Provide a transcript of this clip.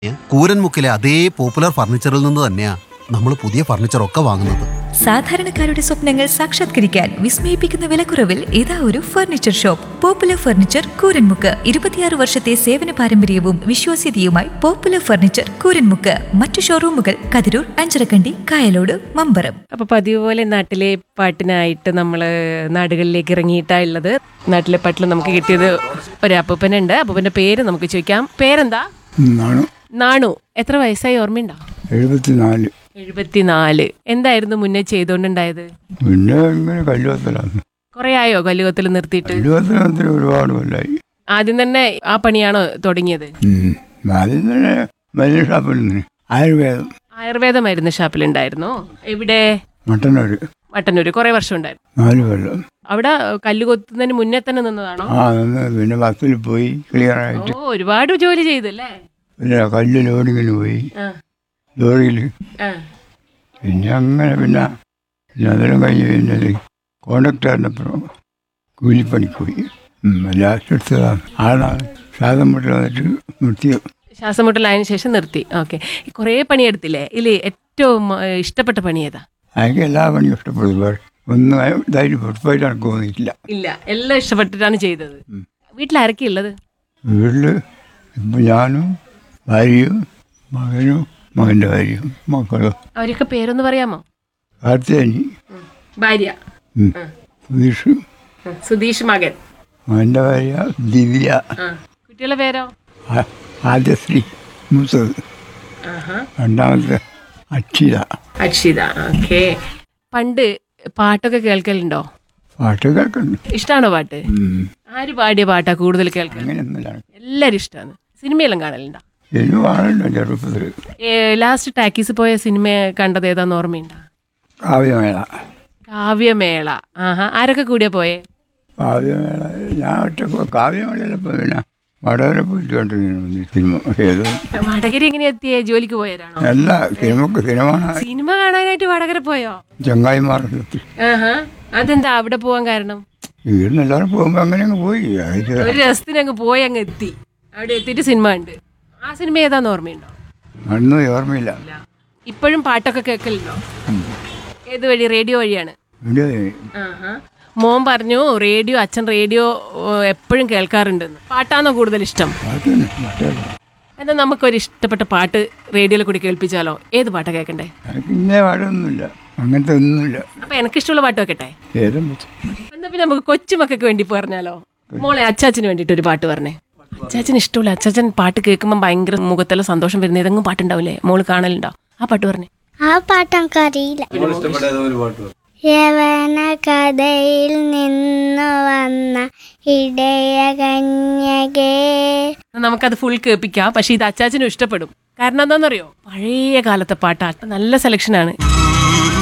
കൂരൻമുക്കിലെ അതേ പോപ്പുലർ ഫർണിച്ചറിൽ നിന്ന് തന്നെയാ നമ്മൾ പുതിയ ഫർണിച്ചറൊക്കെ വാങ്ങുന്നത് സാധാരണക്കാരുടെ സ്വപ്നങ്ങൾ സാക്ഷാത്കരിക്കാൻ വിസ്മയിപ്പിക്കുന്ന വിലക്കുറവിൽ ഇതാ ഒരു furniture shop Popular furniture Kooranmukku ഇരുപത്തിയാറ് വർഷത്തെ സേവന പാരമ്പര്യവും വിശ്വാസ്യതയുമായി പോപ്പുലർ ഫർണിച്ചർ കൂരൻമുക്ക് മറ്റു ഷോറൂമുകൾ കതിരൂർ അഞ്ചരക്കണ്ടി കായലോട് മമ്പറം അപ്പൊ പതിവ് പോലെ നാട്ടിലെ പാട്ടിനായിട്ട് നമ്മൾ നാടുകളിലേക്ക് ഇറങ്ങിയിട്ടാ ഉള്ളത് നാട്ടിലെ പാട്ടിൽ നമുക്ക് കിട്ടിയത് ഒരു അപ്പൂപ്പനുണ്ട് അപ്പൂപ്പന്റെ പേര് നമുക്ക് ചോദിക്കാം പേരെന്താ നാണു നാണു എത്ര വയസ്സായി ഓർമ്മയുണ്ടോ എഴുപത്തിനാല് എഴുപത്തിനാല് എന്തായിരുന്നു മുന്നേ ചെയ്തോണ്ടുണ്ടായത് പിന്നെ ഇങ്ങനെ കല്ലുവത്തലാണ് കുറെ ആയോ കല്ലുകത്തിൽ നിർത്തിയിട്ട് കല്ലുവത്തലത്തിന് ഒരുപാട് കൊല്ലായി ആദ്യം തന്നെ ആ പണിയാണോ തുടങ്ങിയത് ഉം. ആദ്യം തന്നെ വലിയ ഷാപ്പിൽ നിന്ന് ആയുർവേദം ആയുർവേദ മരുന്ന് ഷാപ്പിലുണ്ടായിരുന്നോ എവിടെ മട്ടന്നൂർ മട്ടന്നൂര് കുറെ വർഷം ഉണ്ടായിരുന്നു നാല് കൊല്ലം അവിടെ കല്ല് കൊത്തുന്നതിന് മുന്നേ തന്നെ നിന്നതാണോ ആ നിന്ന് പിന്നെ ബസ്സിൽ പോയി ക്ലിയറായിട്ട് ഓ ഒരുപാട് ജോലി ചെയ്തല്ലേ പിന്നെ കല്ല് ലോഡിങ്ങിന് പോയി ആ ലോറിയിൽ ആ പിന്നെ അങ്ങനെ പിന്നെ പിന്നെ അതെല്ലാം കഴിഞ്ഞ് പിന്നെ ഒരു കോണ്ടക്ടറിനപ്പുറം കൂലിപ്പണിക്ക് പോയി ഉം, ലാസ്റ്റ് എടുത്തതാണ് ആളാണ് ശ്വാസം മുട്ടിൽ വന്നിട്ട് നിർത്തിയോ ശ്വാസം മുട്ടലായതിനു ശേഷം നിർത്തി ഓക്കെ കുറേ പണിയെടുത്തില്ലേ ഇതില് ഏറ്റവും ആ, ഇഷ്ടപ്പെട്ട പണി ഏതാ എനിക്ക് എല്ലാ പണിയും ഇഷ്ടപ്പെടും പക്ഷേ ഒന്നും ഇതായിട്ട് ഉറപ്പായിട്ട് എനിക്ക് തോന്നിയിട്ടില്ല ഇല്ല എല്ലാം ഇഷ്ടപ്പെട്ടിട്ടാണ് ചെയ്തത് വീട്ടിൽ ആരൊക്കെ ഉള്ളത് വീട്ടിൽ ഇപ്പം ഞാനും ഭാര്യയും മകനും മകൻ്റെ ഭാര്യയും മക്കളും അവരൊക്കെ പേരൊന്ന് പറയാമോ കാർത്തേനി ഭാര്യ ഉം, സുധീഷ് ഉം, സുധീഷ് മകൻ മകൻ്റെ ഭാര്യ ദിവ്യ ആ കുട്ടികളുടെ പേരോ ആ- ആദ്യശ്രീ മൂത്തത് ആഹാ രണ്ടാമത്തെ അക്ഷിത അക്ഷിത ഓക്കെ പണ്ട് പാട്ടൊക്കെ കേൾക്കലുണ്ടോ പാട്ട് കേൾക്കുന്നുണ്ട് ഇഷ്ടമാണോ പാട്ട് ഉം, ആര് പാടിയ പാട്ടാ കൂടുതൽ കേൾക്കൽ അങ്ങനെയൊന്നുമില്ല എല്ലാരും ഇഷ്ടമാണ് സിനിമയെല്ലാം കാണലുണ്ടോ എനിക്ക് കാണുന്നുണ്ട് ചെറുപ്പത്തിൽ ലാസ്റ്റ് ടാക്കീസ് പോയ സിനിമ കണ്ടത് ഏതാന്ന് ഓർമ്മയുണ്ടോ കാവ്യമേള കാവ്യമേള ആഹാ ആരൊക്കെ കൂടിയാ പോയേ കാവ്യമേള ഞാൻ ഒറ്റ കാവ്യമേളയിലപ്പോൾ പിന്നെ വടകര പോയിട്ട് കണ്ടിരുന്നു സിനിമ ഏത് വടകര എങ്ങനെ എത്തിയേ ജോലിക്ക് പോയതാണോ അല്ല സിനിമക്ക് സിനിമ കാണാൻ സിനിമ കാണാനായിട്ട് വടകര പോയോ ചങ്ങായിമാർ ആഹാ അതെന്താ അവിടെ പോവാൻ കാരണം വീടിന് എല്ലാവരും പോകുമ്പോൾ അങ്ങനെ അങ്ങ് പോയി അത് ഒരു രസത്തിന് അങ്ങ് പോയി അങ്ങ് എത്തി അവിടെ എത്തിയിട്ട് സിനിമ ഉണ്ട് ആ സിനിമ ഏതാന്ന് ഓർമ്മയുണ്ടോ ഒന്നും ഓർമ്മയില്ല ഇപ്പോഴും പാട്ടൊക്കെ കേൾക്കലുണ്ടോ ഏത് വഴി റേഡിയോ വഴിയാണ് ഇവിടെ ആഹാ. മോൻ പറഞ്ഞു റേഡിയോ അച്ഛൻ റേഡിയോ എപ്പോഴും കേൾക്കാറുണ്ടെന്ന് പാട്ടാണോ കൂടുതൽ ഇഷ്ടം പാട്ടൊന്നും പാട്ടല്ല എന്നാൽ നമുക്കൊരു ഇഷ്ടപ്പെട്ട പാട്ട് റേഡിയോയിൽ കൂടി കേൾപ്പിച്ചാലോ ഏത് പാട്ടാ കേൾക്കണ്ടേ എനിക്ക് ഇന്നേ പാടൊന്നുമില്ല അങ്ങനത്തെ ഒന്നുമില്ല അപ്പൊ എനിക്കിഷ്ടമുള്ള പാട്ട് വെക്കട്ടെ ഏതും എന്നാ പിന്നെ നമുക്ക് കൊച്ചുമക്കൾക്ക് വേണ്ടി പറഞ്ഞാലോ മോളെ അച്ചാച്ചന് വേണ്ടിയിട്ട് ഒരു പാട്ട് പറഞ്ഞേ അച്ചാച്ചന് ഇഷ്ടമില്ല അച്ചാച്ചൻ പാട്ട് കേൾക്കുമ്പോൾ ഭയങ്കര മുഖത്തെല്ലാം സന്തോഷം വരുന്ന ഏതെങ്കിലും പാട്ടുണ്ടാവില്ലേ മോള് കാണലുണ്ടോ ആ പാട്ട് പറഞ്ഞേ ആ പാട്ട് എനിക്കറിയില്ല യവന കഥയിൽ നിന്നു വന്ന ഇടയ കന്യകേ എന്നാ നമുക്കത് ഫുൾ കേൾപ്പിക്കാം പക്ഷെ ഇത് അച്ചാച്ചനും ഇഷ്ടപ്പെടും കാരണം എന്താണെന്നറിയോ പഴയ കാലത്തെ പാട്ടാ നല്ല സെലക്ഷനാണ്